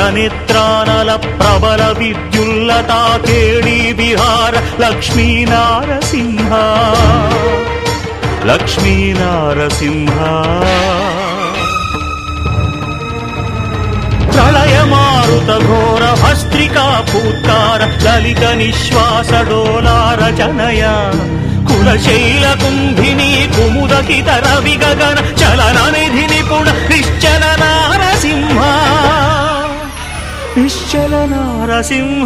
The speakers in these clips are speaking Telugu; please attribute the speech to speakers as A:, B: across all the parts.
A: నేత్రానల ప్రబల విద్యుల్లతా కేళీ విహార లక్ష్మీ నారసింహ లక్ష్మీ నారసింహ ప్రళయమారుత ఘోర భస్త్రికా పూత్కార లలిత నిశ్వాస డోలార జనయ కులశైల కుంభిని కుముదకిత రవి గగన చలన నిధి నిపుణ నిశ్చల నారసింహ నిశ్చల నారసింహ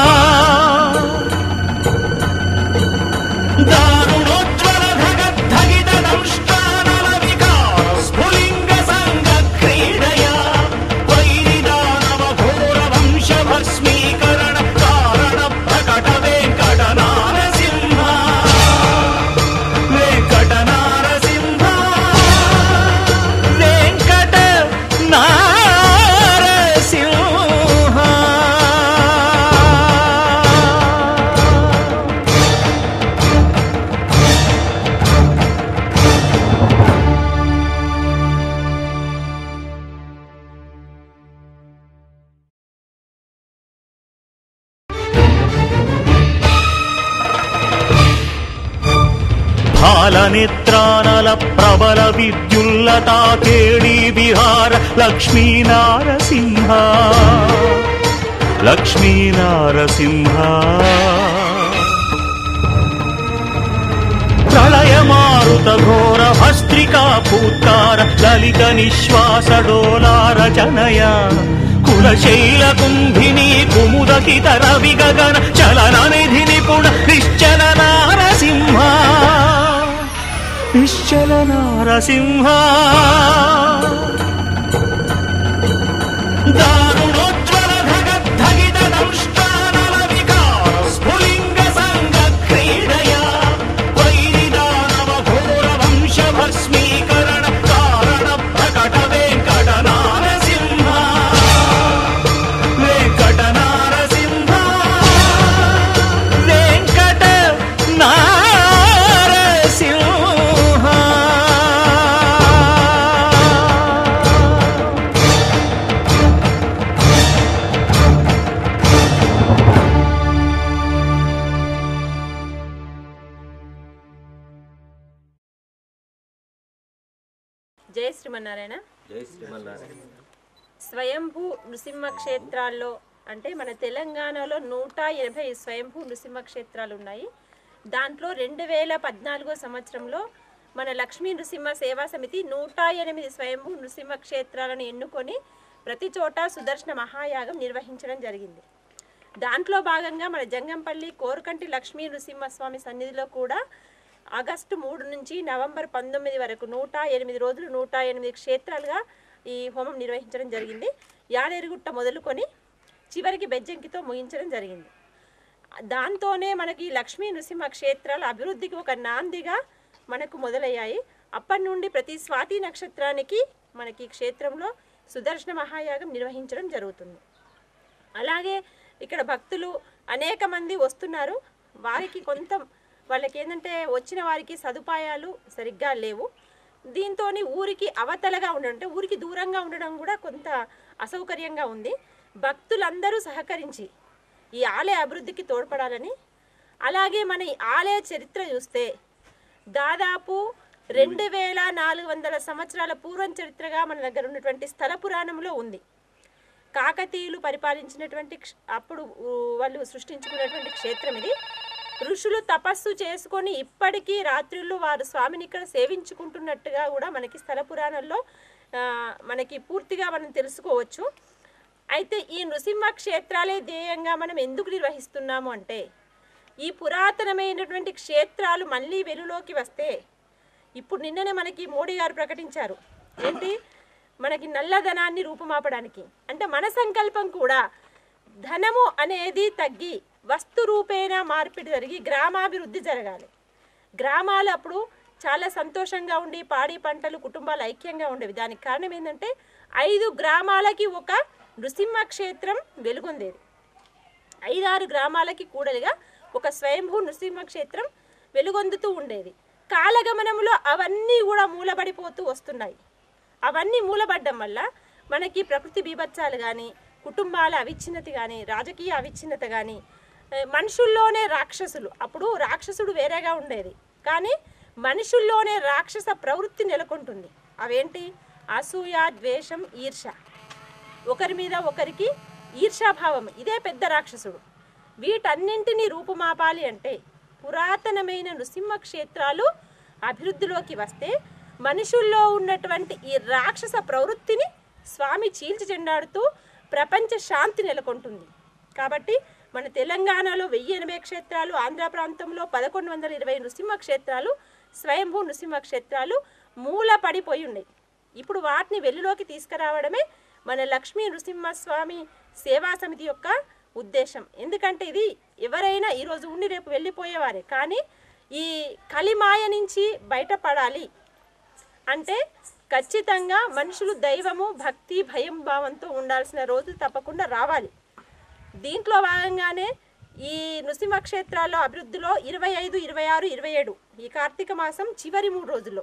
A: దారుణోజ్వల ధగద్ధగిత దంష్టానల వికార స్ఫులింగ సంగ క్రీడయా వైరిదానవ ఘోర వంశ భస్మీకరణ కారణ ప్రకట వెంకట నారసింహ వెంకట నారసింహ వెంకట నారసింహ ఫాలనేత్రానల ప్రబల విద్యుల్లతా కేళీ విహార లక్ష్మీ నారసింహ లక్ష్మీ నారసింహ ప్రళయమారుత ఘోర భస్త్రికా పూత్కార లలిత నిశ్వాస డోలార జనయ కులశైల కుంభిని కుముదకిత రవి గగన చలన నిధి నిపుణ నిశ్చల నారసింహ నిశ్చల నారసింహ దారుణోజ్వల ధగద్ధగిత దంష్టానల వికార స్ఫులింగ సంగ క్రీడయా వైరిదానవ ఘోర వంశ భస్మీకరణ కారణ ప్రకట వెంకట నారసింహ వెంకట నారసింహ వెంకట నారసింహ
B: జయ శ్రీమన్నారాయణ
C: జై శ్రీమన్నారాయణ
B: స్వయంభూ నృసింహ క్షేత్రాల్లో అంటే మన తెలంగాణలో నూట ఎనభై స్వయంభూ నృసింహ క్షేత్రాలు ఉన్నాయి దాంట్లో రెండు వేల పద్నాలుగో సంవత్సరంలో మన లక్ష్మీ నృసింహ సేవా సమితి నూట ఎనిమిది స్వయంభూ నృసింహ క్షేత్రాలను ఎన్నుకొని ప్రతి చోట సుదర్శన మహాయాగం నిర్వహించడం జరిగింది దాంట్లో భాగంగా మన జంగంపల్లి కోరుకంటి లక్ష్మీ నృసింహస్వామి సన్నిధిలో కూడా ఆగస్టు మూడు నుంచి నవంబర్ పంతొమ్మిది వరకు నూట ఎనిమిది రోజులు నూట ఎనిమిది క్షేత్రాలుగా ఈ హోమం నిర్వహించడం జరిగింది యాదేరుగుట్ట మొదలుకొని చివరికి బెజ్జంకితో ముగించడం జరిగింది దాంతోనే మనకి లక్ష్మీ నృసింహ క్షేత్రాల అభివృద్ధికి ఒక నాందిగా మనకు మొదలయ్యాయి అప్పటి నుండి ప్రతి స్వాతి నక్షత్రానికి మనకి ఈ క్షేత్రంలో సుదర్శన మహాయాగం నిర్వహించడం జరుగుతుంది అలాగే ఇక్కడ భక్తులు అనేక మంది వస్తున్నారు వారికి కొంత వాళ్ళకి ఏంటంటే వచ్చిన వారికి సదుపాయాలు సరిగ్గా లేవు దీంతో ఊరికి అవతలగా ఉండడం అంటే ఊరికి దూరంగా ఉండడం కూడా కొంత అసౌకర్యంగా ఉంది భక్తులందరూ సహకరించి ఈ ఆలయ అభివృద్ధికి తోడ్పడాలని అలాగే మన ఈ ఆలయ చరిత్ర చూస్తే దాదాపు రెండు వేల నాలుగు వందల సంవత్సరాల పూర్వం చరిత్రగా మన దగ్గర ఉన్నటువంటి స్థల పురాణంలో ఉంది కాకతీయులు పరిపాలించినటువంటి క్ష- అప్పుడు ఊ, వాళ్ళు సృష్టించుకున్నటువంటి క్షేత్రం ఇది ఋషులు తపస్సు చేసుకొని ఇప్పటికీ రాత్రులు వారు స్వామిని ఇక్కడ సేవించుకుంటున్నట్టుగా కూడా మనకి స్థల పురాణంలో ఆ, మనకి పూర్తిగా మనం తెలుసుకోవచ్చు అయితే ఈ నృసింహ క్షేత్రాలే ధ్యేయంగా మనం ఎందుకు నిర్వహిస్తున్నాము అంటే ఈ పురాతనమైనటువంటి క్షేత్రాలు మళ్ళీ వెలులోకి వస్తే ఇప్పుడు నిన్ననే మనకి మోడీ గారు ప్రకటించారు ఏంటి మనకి నల్లధనాన్ని రూపుమాపడానికి అంటే మన సంకల్పం కూడా ధనము అనేది తగ్గి వస్తు రూపేణ మార్పిడి జరిగి గ్రామాభివృద్ధి జరగాలి గ్రామాలు అప్పుడు చాలా సంతోషంగా ఉండి పాడి పంటలు కుటుంబాలు ఐక్యంగా ఉండేవి దానికి కారణం ఏంటంటే ఐదు గ్రామాలకి ఒక నృసింహ క్షేత్రం వెలుగొందేది ఐదారు గ్రామాలకి కూడలిగా ఒక స్వయంభూ నృసింహ క్షేత్రం వెలుగొందుతూ ఉండేది కాలగమనంలో అవన్నీ కూడా మూలబడిపోతూ వస్తున్నాయి అవన్నీ మూలబడ్డం వల్ల మనకి ప్రకృతి బీభత్సాలు కానీ కుటుంబాల అవిచ్ఛిన్నత కానీ రాజకీయ అవిచ్ఛిన్నత కానీ మనుషుల్లోనే రాక్షసులు అప్పుడు రాక్షసుడు వేరేగా ఉండేది కానీ మనుషుల్లోనే రాక్షస ప్రవృత్తి నెలకొంటుంది అవేంటి అసూయ ద్వేషం ఈర్ష ఒకరి మీద ఒకరికి ఈర్షాభావం ఇదే పెద్ద రాక్షసుడు వీటన్నింటినీ రూపుమాపాలి అంటే పురాతనమైన నృసింహ క్షేత్రాలు అభివృద్ధిలోకి వస్తే మనుషుల్లో ఉన్నటువంటి ఈ రాక్షస ప్రవృత్తిని స్వామి చీల్చి చెండాడుతూ ప్రపంచ శాంతి నెలకొంటుంది కాబట్టి మన తెలంగాణలో వెయ్యి ఎనభై క్షేత్రాలు ఆంధ్ర ప్రాంతంలో పదకొండు వందల ఇరవై నృసింహ క్షేత్రాలు స్వయంభూ నృసింహ క్షేత్రాలు మూల పడిపోయి ఉన్నాయి ఇప్పుడు వాటిని వెలులోకి తీసుకురావడమే మన లక్ష్మీ నృసింహస్వామి సేవా సమితి యొక్క ఉద్దేశం ఎందుకంటే ఇది ఎవరైనా ఈరోజు ఉండి రేపు వెళ్ళిపోయేవారే కానీ ఈ కలిమాయ నుంచి బయటపడాలి అంటే ఖచ్చితంగా మనుషులు దైవము భక్తి భయం భావంతో ఉండాల్సిన రోజు తప్పకుండా రావాలి దీంట్లో భాగంగానే ఈ నృసింహ క్షేత్రాల్లో అభివృద్ధిలో ఇరవై ఐదు ఇరవై ఆరు ఇరవై ఏడు ఈ కార్తీక మాసం చివరి మూడు రోజుల్లో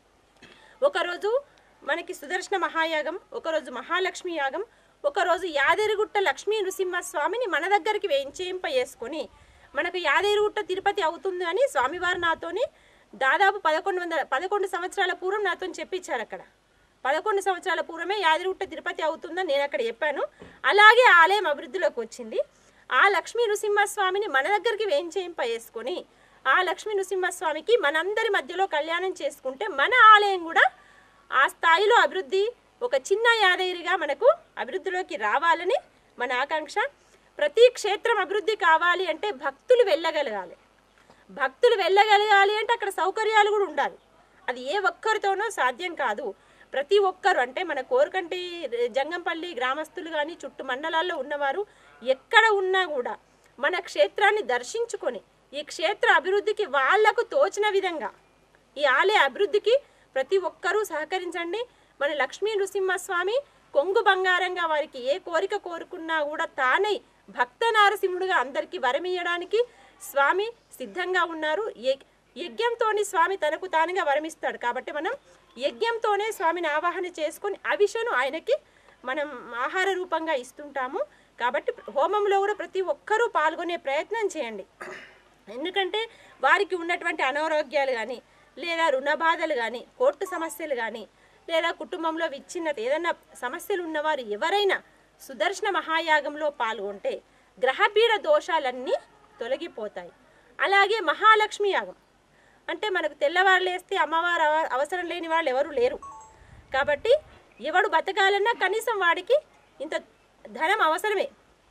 B: ఒకరోజు మనకి సుదర్శన మహాయాగం ఒకరోజు మహాలక్ష్మి యాగం ఒకరోజు యాదగిరిగుట్ట లక్ష్మీ నృసింహస్వామిని మన దగ్గరికి వేయించేంప చేసుకొని మనకు యాదగిరిగుట్ట తిరుపతి అవుతుంది అని స్వామివారు నాతోని దాదాపు పదకొండు వందల పదకొండు సంవత్సరాల పూర్వం నాతో చెప్పించారు అక్కడ పదకొండు సంవత్సరాల పూర్వమే యాదగిరిగుట్ట తిరుపతి అవుతుందని నేను అక్కడ చెప్పాను అలాగే ఆలయం అభివృద్ధిలోకి వచ్చింది ఆ లక్ష్మీ నృసింహస్వామిని మన దగ్గరికి వేయించేంప చేసుకొని ఆ లక్ష్మీ నృసింహస్వామికి మనందరి మధ్యలో కళ్యాణం చేసుకుంటే మన ఆలయం కూడా ఆ స్థాయిలో అభివృద్ధి ఒక చిన్న యాదగిరిగా మనకు అభివృద్ధిలోకి రావాలని మన ఆకాంక్ష ప్రతి క్షేత్రం అభివృద్ధి కావాలి అంటే భక్తులు వెళ్ళగలగాలి భక్తులు వెళ్ళగలగాలి అంటే అక్కడ సౌకర్యాలు కూడా ఉండాలి అది ఏ ఒక్కరితోనో సాధ్యం కాదు ప్రతి ఒక్కరు అంటే మన కోరకంటి జంగంపల్లి గ్రామస్తులు కానీ చుట్టు మండలాల్లో ఉన్నవారు ఎక్కడ ఉన్నా కూడా మన క్షేత్రాన్ని దర్శించుకొని ఈ క్షేత్ర అభివృద్ధికి వాళ్లకు తోచిన విధంగా ఈ ఆలయ అభివృద్ధికి ప్రతి ఒక్కరూ సహకరించండి మన లక్ష్మీ నృసింహస్వామి కొంగు బంగారంగా వారికి ఏ కోరిక కోరుకున్నా కూడా తానై భక్త నారసింహుడుగా అందరికీ వరమియ్యడానికి స్వామి సిద్ధంగా ఉన్నారు యగ్- యజ్ఞంతోని స్వామి తనకు తానుగా వరమిస్తాడు కాబట్టి మనం యజ్ఞంతోనే స్వామిని ఆవాహన చేసుకొని అవిషను ఆయనకి మనం ఆహార రూపంగా ఇస్తుంటాము కాబట్టి హోమంలో కూడా ప్రతి ఒక్కరూ పాల్గొనే ప్రయత్నం చేయండి ఎందుకంటే వారికి ఉన్నటువంటి అనారోగ్యాలు కానీ లేదా రుణ బాధలు కానీ కోర్టు సమస్యలు కానీ లేదా కుటుంబంలో విచ్ఛిన్నత ఏదైనా సమస్యలు ఉన్నవారు ఎవరైనా సుదర్శన మహాయాగంలో పాల్గొంటే గ్రహపీడ దోషాలన్నీ తొలగిపోతాయి అలాగే మహాలక్ష్మి యాగం అంటే మనకు తెల్లవారు లేస్తే అమ్మవారు అవ- అవసరం లేని వాళ్ళు ఎవరు లేరు కాబట్టి ఎవడు బతకాలన్నా కనీసం వాడికి ఇంత ధనం అవసరమే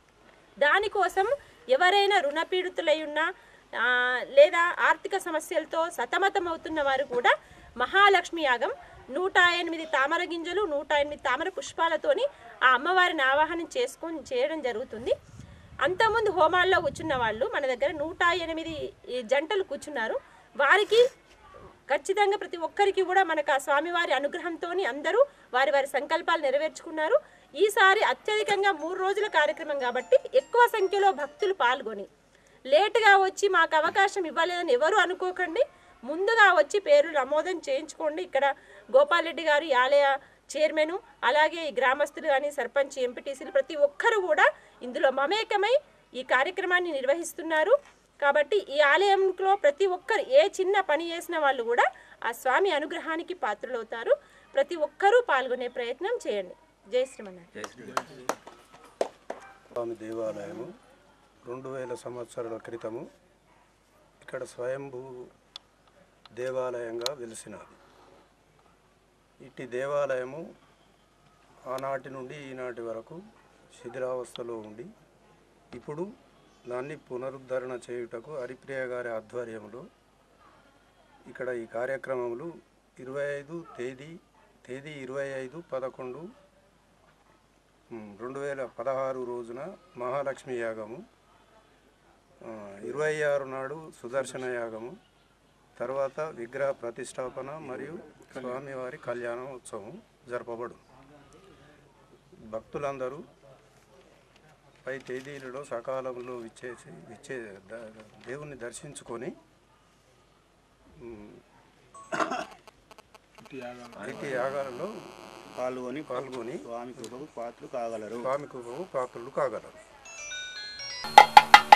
B: దానికోసం ఎవరైనా రుణపీడితులై ఉన్నా ఆ, లేదా ఆర్థిక సమస్యలతో సతమతం అవుతున్న వారు కూడా మహాలక్ష్మి యాగం నూట ఎనిమిది తామర గింజలు నూట ఎనిమిది తామర పుష్పాలతోని ఆ అమ్మవారిని ఆవాహనం చేసుకొని చేయడం జరుగుతుంది అంతకుముందు హోమాల్లో కూర్చున్న వాళ్ళు మన దగ్గర నూట ఎనిమిది ఈ జంటలు కూర్చున్నారు వారికి ఖచ్చితంగా ప్రతి ఒక్కరికి కూడా మనకు ఆ స్వామివారి అనుగ్రహంతో అందరూ వారి వారి సంకల్పాలు నెరవేర్చుకున్నారు ఈసారి అత్యధికంగా మూడు రోజుల కార్యక్రమం కాబట్టి ఎక్కువ సంఖ్యలో భక్తులు పాల్గొని లేటుగా వచ్చి మాకు అవకాశం ఇవ్వలేదని ఎవరు అనుకోకండి ముందుగా వచ్చి పేరు నమోదం చేయించుకోండి ఇక్కడ గోపాల్ రెడ్డి గారు ఈ ఆలయ చైర్మన్ అలాగే ఈ గ్రామస్తులు కానీ సర్పంచ్ ఎంపీటీసీలు ప్రతి ఒక్కరు కూడా ఇందులో మమేకమై ఈ కార్యక్రమాన్ని నిర్వహిస్తున్నారు కాబట్టి ఈ ఆలయంలో ప్రతి ఒక్కరు ఏ చిన్న పని చేసిన వాళ్ళు కూడా ఆ స్వామి అనుగ్రహానికి పాత్రలవుతారు ప్రతి ఒక్కరూ పాల్గొనే ప్రయత్నం చేయండి జై శ్రీమన్నారాయణ
C: స్వామి దేవాలయము రెండు వేల సంవత్సరాల క్రితము ఇక్కడ స్వయంభూ దేవాలయంగా వెలిసినది ఇట్టి దేవాలయము ఆనాటి నుండి ఈనాటి వరకు శిథిలావస్థలో ఉండి ఇప్పుడు దాన్ని పునరుద్ధరణ చేయుటకు హరిప్రియ గారి ఆధ్వర్యంలో ఇక్కడ ఈ కార్యక్రమములు ఇరవై ఐదు తేదీ తేదీ ఇరవై ఐదు పదకొండు ఉమ్, రెండు వేల పదహారు రోజున మహాలక్ష్మి యాగము ఆ, ఇరవై ఆరు నాడు సుదర్శన యాగము తర్వాత విగ్రహ ప్రతిష్టాపన మరియు స్వామివారి కళ్యాణ ఉత్సవం జరపబడు భక్తులందరూ పై తేదీలలో సకాలంలో విచ్చేసి విచ్చే ద- దేవుణ్ణి దర్శించుకొని ఉమ్, ఇటు యాగాలలో
D: పాల్గొని
C: పాల్గొని
D: స్వామి కృపకు పాత్రలు కాగలరు
C: స్వామి కృపకు పాత్రలు కాగలరు